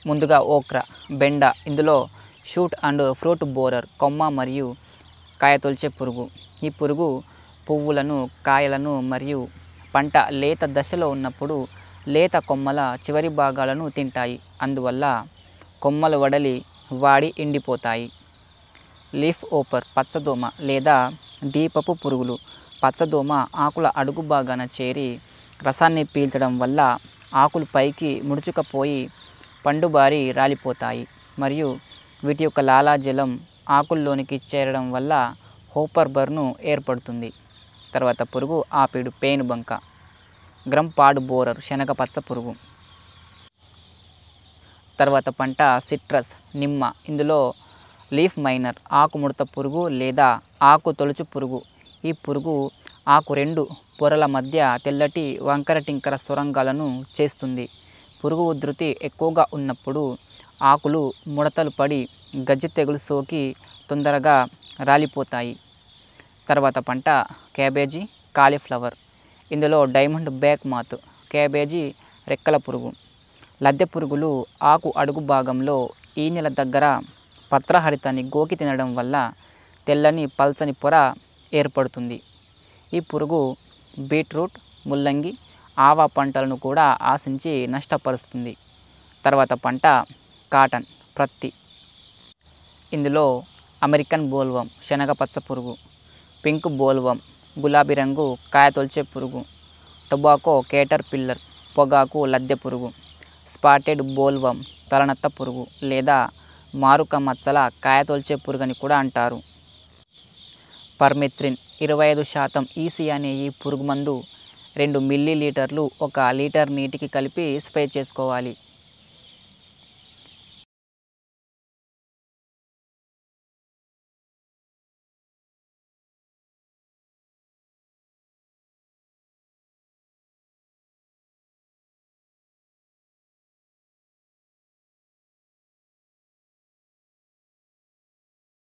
ముందుగా ఓక్రా బెండ ఇందులో షూట్ అండ్ ఫ్రూట్ బోరర్ కొమ్మ మరియు కాయ తొలిచే పురుగు ఈ పురుగు పువ్వులను కాయలను మరియు పంట లేత దశలో ఉన్నప్పుడు లేత కొమ్మల చివరి భాగాలను తింటాయి అందువల్ల కొమ్మలు వడలి వాడి ఎండిపోతాయి లీఫ్ ఓపర్ పచ్చదోమ లేదా దీపపు పురుగులు పచ్చదోమ ఆకుల అడుగు భాగాన చేరి రసాన్ని పీల్చడం వల్ల ఆకులు పైకి ముడుచుకపోయి పండుబారి రాలిపోతాయి మరియు వీటి యొక్క లాలాజలం ఆకుల్లోనికి చేరడం వల్ల హోపర్ బర్ను ఏర్పడుతుంది తర్వాత పురుగు ఆపిడు పేను బంక గ్రమ్ పాడు బోరర్ శనగ పచ్చ పురుగు తర్వాత పంట సిట్రస్ నిమ్మ ఇందులో లీఫ్ మైనర్ ఆకు ముడత పురుగు లేదా ఆకు తొలుచు పురుగు ఈ పురుగు ఆకు రెండు పొరల మధ్య తెల్లటి వంకర టింకర సొరంగాలను చేస్తుంది పురుగు ఉధృతి ఎక్కువగా ఉన్నప్పుడు ఆకులు ముడతలు పడి గజ్జి తెగులు సోకి తొందరగా రాలిపోతాయి తర్వాత పంట క్యాబేజీ కాలీఫ్లవర్ ఇందులో డైమండ్ బ్యాక్ మాత్ క్యాబేజీ రెక్కల పురుగు లద్దె పురుగులు ఆకు అడుగు భాగంలో ఈనెల దగ్గర పత్రహరితాన్ని గోకి తినడం వల్ల తెల్లని పల్చని పొర ఏర్పడుతుంది ఈ పురుగు బీట్రూట్ ముల్లంగి ఆవా పంటలను కూడా ఆశించి నష్టపరుస్తుంది తర్వాత పంట కాటన్ ప్రత్తి ఇందులో అమెరికన్ బోల్వం శనగ పచ్చ పురుగు పింక్ బోల్వం గులాబీ రంగు కాయ తొలిచే పురుగు టొబాకో కేటర్ పిల్లర్ పొగాకు లద్దె పురుగు స్పాటెడ్ బోల్వం తలనత్త పురుగు లేదా మారుక మచ్చల కాయ తొలిచే పురుగు అని కూడా అంటారు పర్మిత్రిన్ ఇరవై ఐదు శాతం ఈసీ అనే ఈ పురుగు మందు రెండు మిల్లీ లీటర్లు ఒక లీటర్ నీటికి కలిపి స్ప్రే చేసుకోవాలి